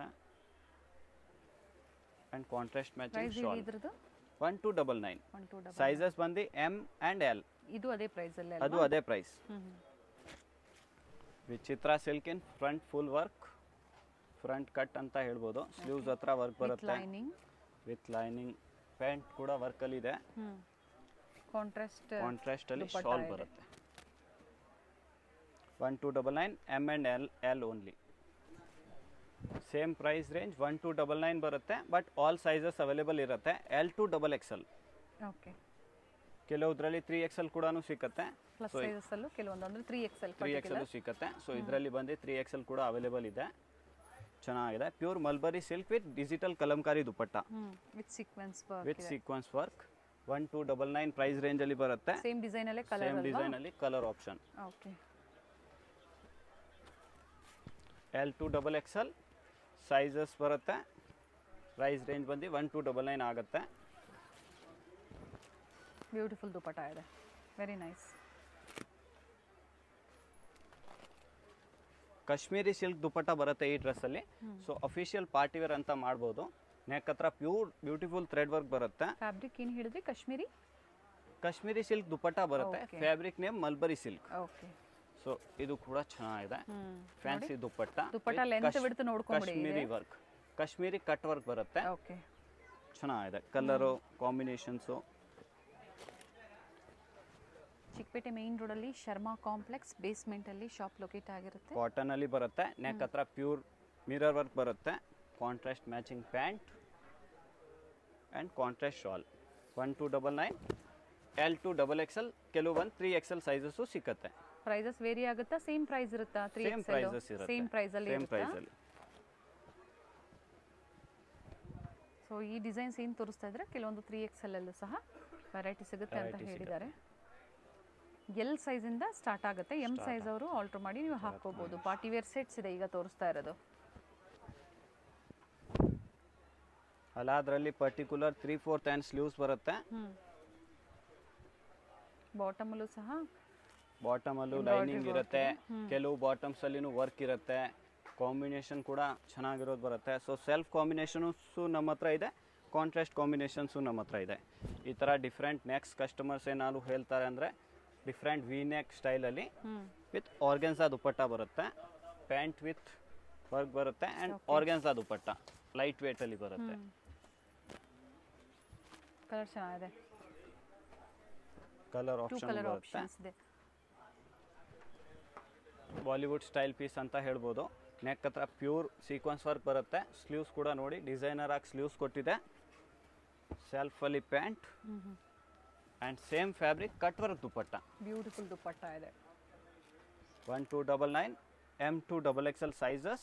and contrast matching price shawl ಇದ್ರದ್ದು one two double nine one two double sizes ಬಂದು ಎಮ್ ಆ್ಯಂಡ್ ಎಲ್ ಇದು ಅದೇ ಪ್ರೈಸಲ್ಲೇ ಅದು ಅದೇ ಪ್ರೈಸ್ ಹ್ಞೂ ವಿಚಿತ್ರ silk in front full work front cut ಅಂತ ಹೇಳ್ಬೋದು ಸ್ಲೀವ್ಸ್ ಹತ್ರ ವರ್ಕ್ ವಿತ್ ಬರುತ್ತೆ ಲೈನಿಂಗ್ ವಿತ್ ಲೈನಿಂಗ್ ಪ್ಯಾಂಟ್ ಕೂಡ ವರ್ಕಲ್ಲಿ ಇದೆ ಹ್ಞೂ ಕಾಂಟ್ರಾಸ್ಟ್ ಕಾಂಟ್ರಾಸ್ಟ್ ಅಲ್ಲಿ ದುಪ್ಪಟ್ಟ ಶಾಲ್ ಇದೆ. ಬರುತ್ತೆ one two double nine M and L L only same price range one two double nine ಬರುತ್ತೆ ಬಟ್ ಆಲ್ ಸೈಜಸ್ ಅವೈಲೇಬಲ್ ಇರುತ್ತೆ L to double XL okay ಕೆಲವುದ್ರಲ್ಲಿ ತ್ರೀ ಎಕ್ಸೆಲ್ ಕೂಡ ಸಿಕ್ಕತ್ತೆ ಪ್ಲಸ್ So, ಸೈಜಸ್ಸಲ್ಲೂ ಕೆಲವೊಂದು ಅಂದರೆ ತ್ರೀ ಎಕ್ಸೆಲ್ ತ್ರೀ ಎಕ್ಸೆಲ್ ಸಿಕ್ಕತ್ತೆ so ಇದರಲ್ಲಿ ಬಂದು ತ್ರೀ ಎಕ್ಸೆಲ್ ಕೂಡ ಅವೈಲೇಬಲ್ ಇದೆ ಚೆನ್ನಾಗಿದೆ pure mulberry silk with digital Kalamkari dupatta ಹ್ಞೂ with sequence with sequence work one two double nine price ರೇಂಜಲ್ಲಿ ಬರುತ್ತೆ ಸೇಮ್ ಡಿಸೈನಲ್ಲೇ ಕಲರ್ ಸೇಮ್ ಅಲ್ವಾ ಡಿಸೈನಲ್ಲಿ colour option okay L to double XL sizes ಬರುತ್ತೆ ಪ್ರೈಸ್ ರೇಂಜ್ ಬಂದು ಒನ್ ಟು ಡಬಲ್ ನೈನ್ ಆಗುತ್ತೆ beautiful dupatta ಇದೆ very nice Kashmiri silk dupatta ಬರುತ್ತೆ ಈ ಡ್ರೆಸ್ಸಲ್ಲಿ ಸೊ ಅಫಿಷಿಯಲ್ ಪಾರ್ಟಿ ವೇರ್ ಅಂತ ಮಾಡ್ಬೋದು ನೆಕ್ ಹತ್ರ ಪ್ಯೂರ್ ಬ್ಯೂಟಿಫುಲ್ ಥ್ರೆಡ್ ವರ್ಕ್ ಬರುತ್ತೆ ಫ್ಯಾಬ್ರಿಕ್ ಏನು ಹೇಳಿದ್ರಿ ಕಾಶ್ಮೀರಿ ಕಾಶ್ಮೀರಿ ಸಿಲ್ಕ್ ದುಪ್ಪಟ್ಟ ಬರುತ್ತೆ Okay. Fabric name mulberry silk okay so ಇದು ಕೂಡ ಚೆನ್ನಾಗಿದೆ ಹ್ಞೂ fancy dupatta dupatta with length ಕಶ್- width ನೋಡ್ಕೊಂಬಿಡಿ Kashmiri work Kashmiri cut work ಬರುತ್ತೆ ಓಕೆ ಚೆನ್ನಾಗಿದೆ ಕಲರು ಕಾಂಬಿನೇಷನ್ಸು ಚಿಕ್ಕಪೇಟೆ ಮೇನ್ ರೋಡಲ್ಲಿ ಶರ್ಮಾ ಕಾಂಪ್ಲೆಕ್ಸ್ ಬೇಸ್ಮೆಂಟಲ್ಲಿ ಶಾಪ್ ಲೊಕೇಟ್ ಆಗಿರುತ್ತೆ ಕಾಟನ್ ಅಲ್ಲಿ ಬರುತ್ತೆ ನೆಕ್ ಹತ್ರ ಪ್ಯೂರ್ ಮಿರರ್ ವರ್ಕ್ ಬರುತ್ತೆ contrast matching pant and contrast shawl one two double nine L to double XL ಕೆಲವೊಂದು ತ್ರೀ ಎಕ್ಸೆಲ್ ಸೈಜಸ್ಸು ಸಿಕ್ಕತ್ತೆ ಪ್ರೈಸಸ್ ವೇರಿ ಆಗುತ್ತಾ ಸೇಮ್ ಪ್ರೈಸ್ ಇರುತ್ತಾ ತ್ರೀ ಸೇಮ್ ಪ್ರೈಸಸ್ ಇರುತ್ತೆ ಸೇಮ್ ಪ್ರೈಸಲ್ಲಿ ಸೇಮ್ ಇರುತ್ತಾ ಪ್ರೈಸಲ್ಲಿ ಸೊ ಈ ಡಿಸೈನ್ಸ್ ಏನು ತೋರಿಸ್ತಾ ಇದ್ರೆ ಕೆಲವೊಂದು ತ್ರೀ ಎಕ್ಸ್ ಅಲ್ಲೂ ಸಹ ವೆರೈಟಿ ಸಿಗುತ್ತೆ ಅಂತ Variety ಹೇಳಿದ್ದಾರೆ ಎಲ್ ಸೈಜಿಂದ ಸ್ಟಾರ್ಟ್ ಆಗುತ್ತೆ ಎಮ್ ಸೈಜ್ ಅವರು ಆಲ್ಟರ್ ಮಾಡಿ ನೀವು ಹಾಕೋಬಹುದು ಪಾರ್ಟಿ ವೇರ್ ಸೆಟ್ಸ್ ಇದೆ ಈಗ ತೋರಿಸ್ತಾ ಇರೋದು ಅಲ್ಲ ಅದರಲ್ಲಿ particular three fourth and sleeves ಬರುತ್ತೆ ಹ್ಮ್ ಬಾಟಮಲ್ಲೂ ಸಹ ಬಾಟಮಲ್ಲೂ Embroidery ಲೈನಿಂಗ್ work ಇರುತ್ತೆ ಇದೆ. ಹ್ಮ್. ಕೆಲವು ಬಾಟಮ್ಸ್ ಅಲ್ಲಿನೂ ವರ್ಕ್ ಇರುತ್ತೆ ಕಾಂಬಿನೇಷನ್ ಕೂಡ ಚೆನ್ನಾಗಿರೋದು ಬರುತ್ತೆ ಸೊ ಸೆಲ್ಫ್ ಕಾಂಬಿನೇಷನ್ಸು ನಮ್ಮ ಹತ್ರ ಇದೆ ಕಾಂಟ್ರಾಸ್ಟ್ ಕಾಂಬಿನೇಷನ್ಸು ನಮ್ಮ ಹತ್ರ ಇದೆ ಈ ಥರ ಡಿಫ್ರೆಂಟ್ ನೆಕ್ಸ್ಟ್ ಕಸ್ಟಮರ್ಸ್ ಏನಾದ್ರು ಹೇಳ್ತಾರೆ ಅಂದರೆ ಡಿಫ್ರೆಂಟ್ ವಿ ನೆಕ್ ಸ್ಟೈಲಲ್ಲಿ ಹ್ಮ್ ವಿತ್ ಆರ್ಗೆನ್ಸಾ ದುಪ್ಪಟ್ಟ ಬರುತ್ತೆ ಪ್ಯಾಂಟ್ ವಿತ್ ವರ್ಕ್ ಬರುತ್ತೆ and Okay. Organza dupatta light ವೇಟಲ್ಲಿ ಬರುತ್ತೆ ಕಲರ್ ಚೆನ್ನಾಗಿದೆ ಕಲರ್ ಟೂ ಆಪ್ಷನ್ ಕಲರ್ ಬರುತ್ತೆ ಆಪ್ಷನ್ಸ್ ಇದೆ ಬಾಲಿವುಡ್ ಸ್ಟೈಲ್ ಪೀಸ್ ಅಂತ ಹೇಳ್ಬೋದು ನೆಕ್ ಹತ್ರ ಪ್ಯೂರ್ ಸೀಕ್ವೆನ್ಸ್ ವರ್ಕ್ ಬರುತ್ತೆ ಸ್ಲೀವ್ಸ್ ಕೂಡ ನೋಡಿ ಡಿಸೈನರ್ ಆಗಿ ಸ್ಲೀವ್ಸ್ ಕೊಟ್ಟಿದೆ ಸೆಲ್ಫಲ್ಲಿ pant and same fabric cut work dupatta beautiful dupatta ಇದೆ one two double nine M to double X L sizes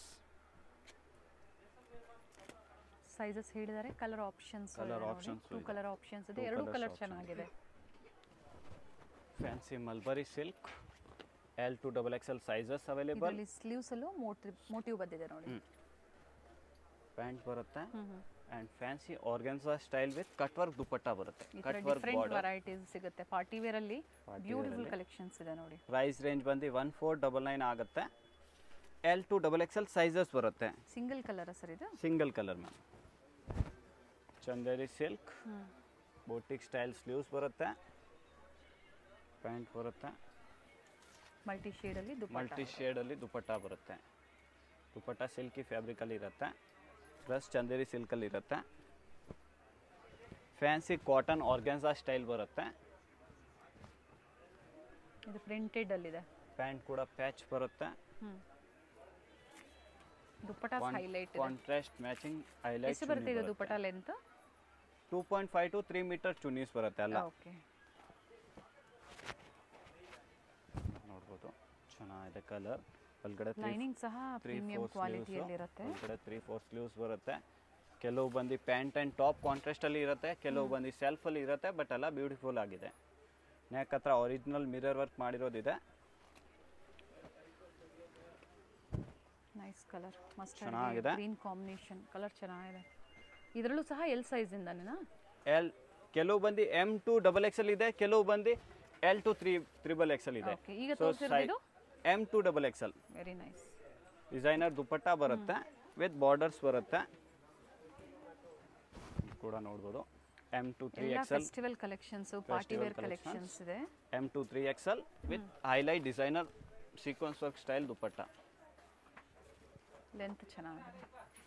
sizes ಹೇಳಿದ್ದಾರೆ colour options Colour options two ಇದೆ. ಕಲರ್ ಆಪ್ಷನ್ಸ್ ಇದೆ Two ಎರಡು colours ಕಲರ್ option ಚೆನ್ನಾಗಿದೆ fancy mulberry silk L to double X L sizes available ಇದರಲ್ಲಿ sleeves ಅಲ್ಲೂ motif motif ಬಂದಿದೆ ನೋಡಿ ಹ್ಮ್. ಪ್ಯಾಂಟ್ ಬರುತ್ತೆ ಹ್ಮ್ ಹ್ಮ್ and fancy organza style with cut work dupatta ಬರುತ್ತೆ ಈ ಥರ cut work different border varieties ಸಿಗುತ್ತೆ ಪಾರ್ಟಿ ವೇರ್ ಅಲ್ಲಿ Party ಬ್ಯೂಟಿಫುಲ್ wear ಅಲ್ಲಿ. ಕಲೆಕ್ಷನ್ಸ್ ಇದೆ ನೋಡಿ ಪ್ರೈಸ್ ರೇಂಜ್ ಬಂದು ಒನ್ ಫೋರ್ ಡಬಲ್ ನೈನ್ ಆಗುತ್ತೆ L to double X L sizes ಬರುತ್ತೆ ಸಿಂಗಲ್ ಕಲರ್ ಸರ್ ಇದು single colour ma'am Chanderi silk ಹ್ಮ್ ಬೋಟಿಕ್ ಸ್ಟೈಲ್ ಸ್ಲೀವ್ಸ್ ಬರುತ್ತೆ ಪ್ಯಾಂಟ್ ಬರುತ್ತೆ ಮಲ್ಟಿ ಶೇಡ್ ಅಲ್ಲಿ ದುಪ್ಪಟ್ಟ ಮಲ್ಟಿ ಶೇಡಲ್ಲಿ ದುಪ್ಪಟ್ಟ ಬರುತ್ತೆ ದುಪ್ಪಟ್ಟ ಸಿಲ್ಕಿ ಫ್ಯಾಬ್ರಿಕಲ್ಲಿ ಇರುತ್ತೆ ಪ್ಲಸ್ ಚಂದೇರಿ ಸಿಲ್ಕಲ್ಲಿ ಇರುತ್ತೆ ಫ್ಯಾನ್ಸಿ ಕಾಟನ್ ಆರ್ಗ್ಯಾನ್ಸಾ ಸ್ಟೈಲ್ ಬರುತ್ತೆ ಇದು ಪ್ರಿಂಟೆಡ್ ಅಲ್ಲಿದೆ ಪ್ಯಾಂಟ್ ಕೂಡ ಪ್ಯಾಚ್ ಬರುತ್ತೆ ಹ್ಮ್ ದುಪ್ಪಟ್ಟ ಹೈಲೈಟ್ ಇದೆ ಕಾಂಟ್ರಾಸ್ಟ್ ಮ್ಯಾಚಿಂಗ್ ಹೈಲೈಟ್ ಎಷ್ಟು ಬರುತ್ತೆ ಇದು dupatta length two point five to three metre chunnis ಬರುತ್ತೆ ಅಲ್ಲ ಓಕೆ ನೋಡ್ಬೋದು ಚೆನ್ನಾಗಿದೆ ಕಲರ್ ಒಳಗಡೆ ಲೈನಿಂಗ್ ಸಹ ತ್ರೀ ಪ್ರೀಮಿಯಂ ಫೋರ್ ಕ್ವಾಲಿಟಿಯಲ್ಲಿ ಇರುತ್ತೆ ಒಳಗಡೆ ತ್ರೀ ಫೋರ್ ಸ್ಲೀವ್ಸ್ ಬರುತ್ತೆ ಕೆಲವು ಬಂದು ಪ್ಯಾಂಟ್ ಆ್ಯಂಡ್ ಟಾಪ್ ಕಾಂಟ್ರಾಸ್ಟಲ್ಲಿ ಇರುತ್ತೆ ಕೆಲವು ಬಂದು ಸೆಲ್ಫಲ್ಲಿ ಇರುತ್ತೆ ಬಟ್ ಎಲ್ಲ ಬ್ಯೂಟಿಫುಲ್ ಆಗಿದೆ ನೆಕ್ ಹತ್ರ ಒರಿಜಿನಲ್ ಮಿರರ್ ವರ್ಕ್ ಮಾಡಿರೋದಿದೆ ನೈಸ್ ಕಲರ್ ಮಸ್ಟ್ ಚೆನ್ನಾಗಿದೆ. ಗ್ರೀನ್ ಕಾಂಬಿನೇಷನ್ ಕಲರ್ ಚೆನ್ನಾಗಿದೆ ಇದರಲ್ಲೂ ಸಹ ಎಲ್ ಸೈಜ್ ಇಂದನೇನಾ ಎಲ್ ಕೆಲವು ಬಂದು ಎಮ್ ಟು ಡಬಲ್ ಎಕ್ಸೆಲ್ ಇದೆ ಕೆಲವು ಬಂದು L to three triple XL ಇದೆ ಓಕೆ ಈಗ ತೋರಿಸಿರೋದು M to double XL very nice designer dupatta ಬರುತ್ತೆ ವಿತ್ ಬಾರ್ಡರ್ಸ್ ಬರುತ್ತೆ ಇದು ಕೂಡ ನೋಡ್ಬೋದು ಎಮ್ ಟು ತ್ರೀ ಎಲ್ಲ XL festival collections party wear collections. Collections ಇದೆ M to three XL with highlight designer sequence work style dupatta length ಚೆನ್ನಾಗಿದೆ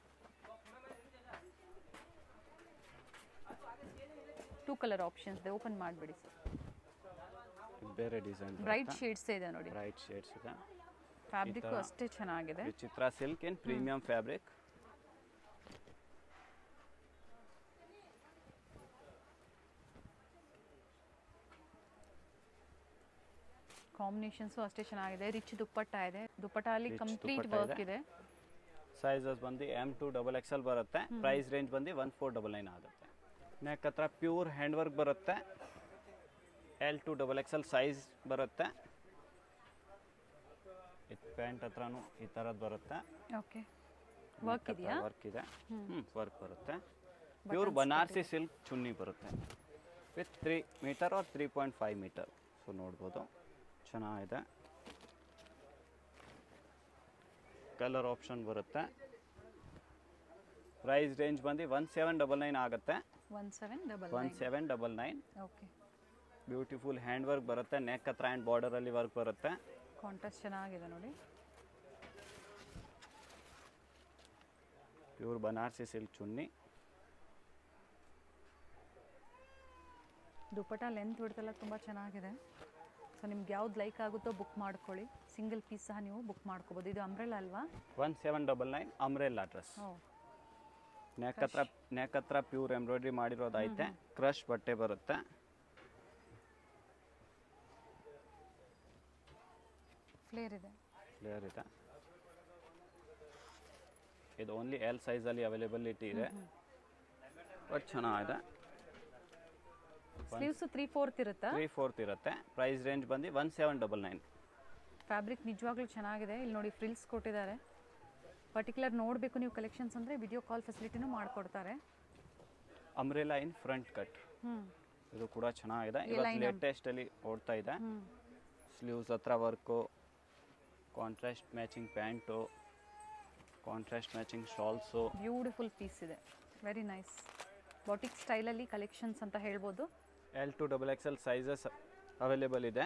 ಟೂ ಕಲರ್ ಆಪ್ಷನ್ಸ್ ಇದೆ open ಮಾಡಿಬಿಡಿ ಸರ್ ಇದು ಬೇರೆ ಡಿಸೈನ್ ಬ್ರೈಟ್ ಶೇಡ್ಸ್ ಇದೆ ನೋಡಿ ಬ್ರೈಟ್ ಶೇಡ್ಸ್ ಇದೆ ಫ್ಯಾಬ್ರಿಕ್ ಥರ. ಅಷ್ಟೇ ಚೆನ್ನಾಗಿದೆ ವಿಚಿತ್ರ silk in premium fabric combinations ಅಷ್ಟೇ ಚೆನ್ನಾಗಿದೆ ರಿಚ್ ದುಪ್ಪಟ್ಟ ಇದೆ ದುಪ್ಪಟ್ಟ ಅಲ್ಲಿ Rich ಕಂಪ್ಲೀಟ್ ದುಪ್ಪಟ್ಟ ವರ್ಕ್ ಇದೆ. ಇದೆ ಸೈಜಸ್ ಬಂದು ಎಮ್ ಟು ಡಬಲ್ ಎಕ್ಸೆಲ್ ಬರುತ್ತೆ ಪ್ರೈಸ್ ರೇಂಜ್ ಬಂದು ಒನ್ ಫೋರ್ ಡಬಲ್ ನೈನ್ ಆಗುತ್ತೆ ನೆಕ್ ಹತ್ರ ಪ್ಯೂರ್ ಹ್ಯಾಂಡ್ ವರ್ಕ್ ಬರುತ್ತೆ L to double XL size ಬರುತ್ತೆ ಇದು ಪ್ಯಾಂಟ್ ಹತ್ರನೂ ಈ ಥರದ್ದು ಬರುತ್ತೆ ಓಕೆ ವರ್ಕ್ ಇದೆಯಾ ವರ್ಕ್ ಇದೆ ಹ್ಞೂ ವರ್ಕ್ ಬರುತ್ತೆ ಪ್ಯೂರ್ ಬನಾರಸಿ ಸಿಲ್ಕ್ ಚುನ್ನಿ ಬರುತ್ತೆ with three metre or three point five metre so ನೋಡ್ಬೋದು ಚೆನ್ನಾಗಿದೆ ಕಲರ್ ಆಪ್ಷನ್ ಬರುತ್ತೆ ಪ್ರೈಸ್ ರೇಂಜ್ ಬಂದು ಒನ್ ಸೆವೆನ್ ಡಬಲ್ ನೈನ್ ಆಗುತ್ತೆ one seven double one seven double nine okay beautiful hand work ಬರುತ್ತೆ neck ಹತ್ರ and ಬಾರ್ಡರಲ್ಲಿ work ಬರುತ್ತೆ contrast ಚೆನ್ನಾಗಿದೆ ನೋಡಿ pure Banarasi silk chunni dupatta length ಬಿಡ್ತೆಲ್ಲ ತುಂಬ ಚೆನ್ನಾಗಿದೆ ಸೊ ನಿಮ್ಗೆ ಯಾವ್ದು ಲೈಕ್ ಆಗುತ್ತೋ ಬುಕ್ ಮಾಡ್ಕೊಳ್ಳಿ ಸಿಂಗಲ್ ಪೀಸ್ ಸಹ ನೀವು ಬುಕ್ ಮಾಡ್ಕೋಬೋದು ಇದು ಅಂಬ್ರೆಲ್ಲ ಅಲ್ವಾ one seven double nine umbrella dress ಓ ನೆಕ್ ಹತ್ರ ನೆಕ್ ಹತ್ರ ಪ್ಯೂರ್ ಎಂಬ್ರಾಯ್ಡ್ರಿ ಮಾಡಿರೋದೈತೆ ಕ್ರಶ್ ಬಟ್ಟೆ ಬರುತ್ತೆ ಫ್ಲೇರ್ ಇದೆ ಕ್ಲಿಯರ್ ಇದೆ ಇದು ಓನ್ಲಿ ಎಲ್ ಸೈಜಲ್ಲಿ ಅವೈಲೇಬಿಲಿಟಿ ಇದೆ ಬಟ್ ಚೆನ್ನಾಗಿದೆ ಸ್ಲೀವ್ಸ್ ತ್ರೀ ಫೋರ್ತ್ ಇರುತ್ತಾ ತ್ರೀ ಫೋರ್ತ್ ಇರುತ್ತೆ ಪ್ರೈಸ್ ರೇಂಜ್ ಬಂದು one seven double nine fabric ನಿಜವಾಗ್ಲೂ ಚೆನ್ನಾಗಿದೆ ಇಲ್ಲಿ ನೋಡಿ ಫ್ರಿಲ್ಸ್ ಕೊಟ್ಟಿದ್ದಾರೆ ಪರ್ಟಿಕ್ಯುಲರ್ ನೋಡಬೇಕು ನೀವು ಕಲೆಕ್ಷನ್ಸ್ ಅಂದರೆ ವಿಡಿಯೋ ಕಾಲ್ ಫೆಸಿಲಿಟಿನೂ ಮಾಡಿಕೊಡ್ತಾರೆ ಅಮ್ರೆಲಾ ಇನ್ ಫ್ರಂಟ್ ಕಟ್ ಹ್ಞೂ ಇದು ಕೂಡ ಚೆನ್ನಾಗಿದೆ ಎಲ್ಲ ಇವತ್ತು ಇನ್ನು- ಲೇಟೆಸ್ಟ್ ಅಲ್ಲಿ ಓಡ್ತಾ ಇದೆ ಹ್ಞೂ ಸ್ಲೀವ್ಸ್ ಹತ್ರ work contrast matching pant contrast matching shawls beautiful piece ಇದೆ ವೆರಿ ನೈಸ್ ಬಾಟಿಕ್ ಸ್ಟೈಲಲ್ಲಿ ಕಲೆಕ್ಷನ್ಸ್ ಅಂತ ಹೇಳ್ಬೋದು L to double X L sizes available ಇದೆ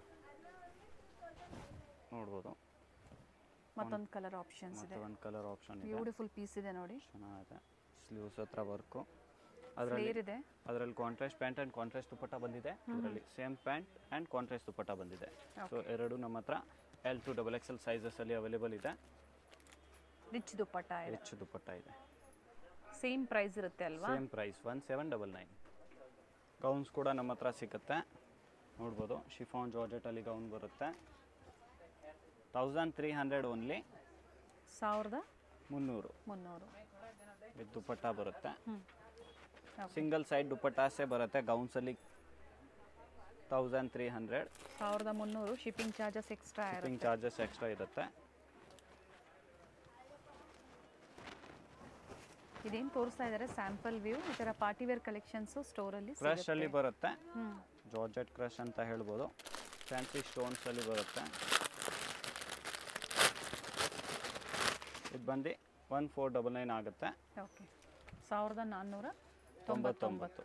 ನೋಡ್ಬೋದು ಮತ್ತೊಂದು ಕಲರ್ ಆಪ್ಷನ್ಸ್ ಮತ್ತು ಇದೆ ಒಂದು ಕಲರ್ ಆಪ್ಷನ್ ಇದೆ ಬ್ಯೂಟಿಫುಲ್ ಪೀಸ್ ಇದೆ ನೋಡಿ ಚೆನ್ನಾಗಿದೆ ಸ್ಲೀವ್ಸ್ ಹತ್ರ ವರ್ಕು ಅದರಲ್ಲಿ ಫ್ಲೇರ್ ಇದೆ ಅದರಲ್ಲಿ contrast pant and contrast dupatta ಬಂದಿದೆ ಇದರಲ್ಲಿ same pant and contrast dupatta ಬಂದಿದೆ ಸೊ ಎರಡು ನಮ್ಮ ಹತ್ರ L to double X L ಸೈಜಸಲ್ಲಿ ಅವೈಲೇಬಲ್ ಇದೆ ರಿಚ್ ದುಪ್ಪಟ್ಟ ಇದೆ ಹೆಚ್ಚು ದುಪ್ಪಟ್ಟ ಇದೆ ಸೇಮ್ ಪ್ರೈಸ್ ಇರುತ್ತೆ ಅಲ್ವಾ same price one seven double nine gowns ಕೂಡ ನಮ್ಮ ಹತ್ರ ಸಿಗುತ್ತೆ ನೋಡ್ಬೋದು ಶಿಫಾನ್ ಜಾರ್ಜೆಟಲ್ಲಿ ಗೌನ್ ಬರುತ್ತೆ ತೌಸಂಡ್ ತ್ರೀ ಹಂಡ್ರೆಡ್ ಓನ್ಲಿ ಸಾವಿರದ ಮುನ್ನೂರು ಮುನ್ನೂರು ಇದು ದುಪ್ಪಟ್ಟ ಬರುತ್ತೆ ಹ್ಞೂ ಸಿಂಗಲ್ ಸೈಡ್ ದುಪ್ಪಟ್ಟಾಸೆ ಬರುತ್ತೆ ಗೌನ್ಸಲ್ಲಿ ತೌಸಂಡ್ ತ್ರೀ ಹಂಡ್ರೆಡ್ ಸಾವಿರದ ಮುನ್ನೂರು ಶಿಪ್ಪಿಂಗ್ ಚಾರ್ಜಸ್ ಎಕ್ಸ್ಟ್ರಾ ಶಿಪ್ಪಿಂಗ್ ಇರುತ್ತೆ ಚಾರ್ಜಸ್ ಎಕ್ಸ್ಟ್ರಾ ಇರುತ್ತೆ ಇದೇನು ತೋರಿಸ್ತಾ ಇದ್ದಾರೆ ಸ್ಯಾಂಪಲ್ ವ್ಯೂ ಈ ಥರ ಪಾರ್ಟಿ ವೇರ್ ಕಲೆಕ್ಷನ್ಸು ಸ್ಟೋರಲ್ಲಿ ಕ್ರಶ್ ಅಲ್ಲಿ ಬರುತ್ತೆ ಹ್ಞೂ ಜಾರ್ಜೆಟ್ ಕ್ರಶ್ ಅಂತ ಹೇಳ್ಬೋದು ಫ್ಯಾನ್ಸಿ ಸ್ಟೋನ್ಸ್ ಅಲ್ಲಿ ಬರುತ್ತೆ ಇದು ಬಂದು ಒನ್ ಫೋರ್ ಡಬಲ್ ನೈನ್ ಆಗುತ್ತೆ ಓಕೆ ಸಾವಿರದ ನಾನ್ನೂರ ತೊಂಬತ್ತೊಂಬತ್ತು. ತೊಂಬತ್ತೊಂಬತ್ತು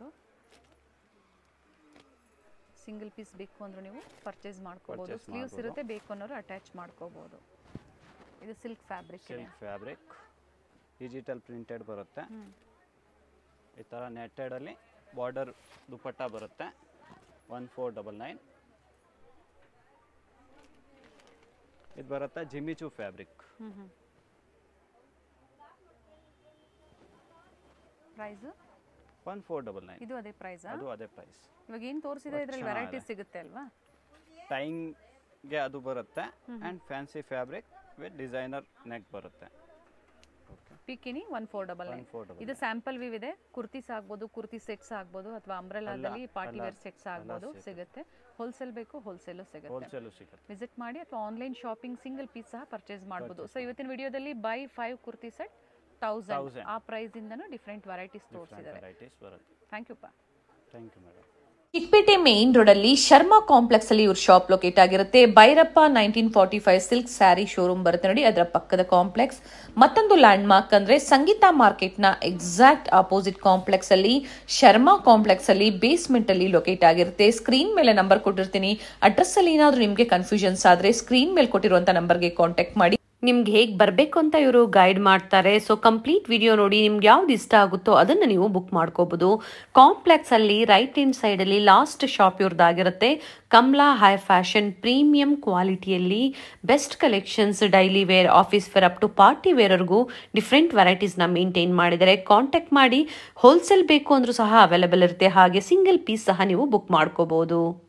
ಸಿಂಗಲ್ ಪೀಸ್ ಬೇಕು ಅಂದ್ರೆ ನೀವು ಪರ್ಚೇಸ್ ಮಾಡ್ಕೋಬೋದು Purchase ಸ್ಲೀವ್ಸ್ ಮಾಡ್ಬೋದು. ಇರುತ್ತೆ ಬೇಕು ಅನ್ನೋರು ಅಟ್ಯಾಚ್ ಮಾಡ್ಕೋಬೋದು ಇದು ಸಿಲ್ಕ್ ಫ್ಯಾಬ್ರಿಕ್ ಇದೆ ಸಿಲ್ಕ್ ಫ್ಯಾಬ್ರಿಕ್ ಡಿಜಿಟಲ್ ಪ್ರಿಂಟೆಡ್ ಬರುತ್ತೆ ಹ್ಞೂ ಈ ಥರ ನೆಟ್ಟೆಡಲ್ಲಿ ಬಾರ್ಡರ್ ದುಪ್ಪಟ್ಟ ಬರುತ್ತೆ ಒನ್ ಫೋರ್ ಡಬಲ್ ನೈನ್ ಇದು ಬರುತ್ತೆ ಜಿಮಿಚು ಫ್ಯಾಬ್ರಿಕ್ ಹ್ಞೂ ಹ್ಞೂ price one four double nine ಇದು ಅದೇ ಪ್ರೈಸಾ ಅದು ಅದೇ ಪ್ರೈಸ್ ಇವಾಗ ಏನು ತೋರಿಸಿದೆ But ಇದರಲ್ಲಿ ಚೆನ್ನಾಗಿದೆ. ವೆರೈಟಿ ಸಿಗುತ್ತೆ ಅಲ್ವಾ ಟೈಂಗೆ ಅದು ಬರುತ್ತೆ and fancy fabric with designer neck ಬರುತ್ತೆ ಪಿಕಿನಿ one four double one nine four double ಇದು ಸ್ಯಾಂಪಲ್ ವಿವ್ ಇದೆ ಕುರ್ತೀಸ್ ಆಗ್ಬೋದು ಕುರ್ತಿ ಸೆಟ್ಸ್ ಆಗ್ಬೋದು ಅಥವಾ ಅಂಬ್ರೆಲಾದಲ್ಲಿ ಪಾರ್ಟಿ ಎಲ್ಲ- ವೇರ್ ಸೆಟ್ಸ್ ಆಗ್ಬೋದು ಸಿಗುತ್ತೆ. ಸಿಗುತ್ತೆ ಹೋಲ್ಸೇಲ್ ಬೇಕು ಹೋಲ್ಸೇಲು ಸಿಗುತ್ತೆ ಹೋಲ್ಸೇಲು ಸಿಗುತ್ತೆ ವಿಸಿಟ್ ಮಾಡಿ ಅಥವಾ ಆನ್ಲೈನ್ ಶಾಪಿಂಗ್ ಸಿಂಗಲ್ ಪೀಸ್ ಸಹ ಪರ್ಚೇಸ್ ಮಾಡ್ಬೋದು ಸೊ ಇವತ್ತಿನ ವಿಡಿಯೋದಲ್ಲಿ buy five kurti set thousand 1000. ಆ ಪ್ರೈಸ್ ಇಂದನೂ ಡಿಫ್ರೆಂಟ್ ವೆರೈಟೀಸ್ ತೋರಿಸಿದ್ದಾರೆ ವೆರೈಟೀಸ್ ಬರುತ್ತೆ ಥ್ಯಾಂಕ್ ಯು ಪಾ thank you madam Chickpet main road ಅಲ್ಲಿ ಶರ್ಮಾ ಕಾಂಪ್ಲೆಕ್ಸ್ ಅಲ್ಲಿ ಇವ್ರ ಶಾಪ್ ಲೊಕೇಟ್ ಆಗಿರುತ್ತೆ Bhairappa nineteen forty five silk sari showroom ಬರುತ್ತೆ ನೋಡಿ ಅದರ ಪಕ್ಕದ ಕಾಂಪ್ಲೆಕ್ಸ್ ಮತ್ತೊಂದು ಲ್ಯಾಂಡ್ ಮಾರ್ಕ್ ಅಂದ್ರೆ ಸಂಗೀತ ಮಾರ್ಕೆಟ್ ನ ಎಕ್ಸಾಕ್ಟ್ ಆಪೋಸಿಟ್ ಕಾಂಪ್ಲೆಕ್ಸ್ ಅಲ್ಲಿ ಶರ್ಮಾ ಕಾಂಪ್ಲೆಕ್ಸ್ ಅಲ್ಲಿ ಬೇಸ್ಮೆಂಟ್ ಅಲ್ಲಿ ಲೊಕೇಟ್ ಆಗಿರುತ್ತೆ ಸ್ಕ್ರೀನ್ ಮೇಲೆ ನಂಬರ್ ಕೊಟ್ಟಿರ್ತೀನಿ ಅಡ್ರೆಸ್ ಅಲ್ಲಿ ಏನಾದ್ರೂ ನಿಮ್ಗೆ ಕನ್ಫ್ಯೂಷನ್ಸ್ ಆದ್ರೆ ಸ್ಕ್ರೀನ್ ಮೇಲೆ ಕೊಟ್ಟಿರುವಂತ ನಂಬರ್ಗೆ ಕಾಂಟ್ಯಾಕ್ಟ್ ಮಾಡಿ ನಿಮ್ಗೆ ಹೇಗೆ ಬರಬೇಕು ಅಂತ ಇವರು ಗೈಡ್ ಮಾಡ್ತಾರೆ ಸೊ ಕಂಪ್ಲೀಟ್ ವಿಡಿಯೋ ನೋಡಿ ನಿಮ್ಗೆ ಯಾವ್ದು ಇಷ್ಟ ಆಗುತ್ತೋ ಅದನ್ನು ನೀವು ಬುಕ್ ಮಾಡ್ಕೋಬಹುದು ಕಾಂಪ್ಲೆಕ್ಸ್ ಅಲ್ಲಿ ರೈಟ್ ಹ್ಯಾಂಡ್ ಸೈಡ್ ಅಲ್ಲಿ ಲಾಸ್ಟ್ ಶಾಪ್ ಇವ್ರದ್ದಾಗಿರುತ್ತೆ ಕಮಲಾ ಹೈ ಫ್ಯಾಷನ್ ಪ್ರೀಮಿಯಂ ಕ್ವಾಲಿಟಿಯಲ್ಲಿ best collections daily wear office wear up to party ವೇರ್ವರೆಗೂ ಡಿಫ್ರೆಂಟ್ ವೆರೈಟೀಸ್ನ ಮೇಂಟೈನ್ ಮಾಡಿದ್ದಾರೆ ಕಾಂಟ್ಯಾಕ್ಟ್ ಮಾಡಿ ಹೋಲ್ಸೇಲ್ ಬೇಕು ಅಂದ್ರೂ ಸಹ ಅವೈಲೇಬಲ್ ಇರುತ್ತೆ ಹಾಗೆ ಸಿಂಗಲ್ ಪೀಸ್ ಸಹ ನೀವು ಬುಕ್ ಮಾಡ್ಕೋಬಹುದು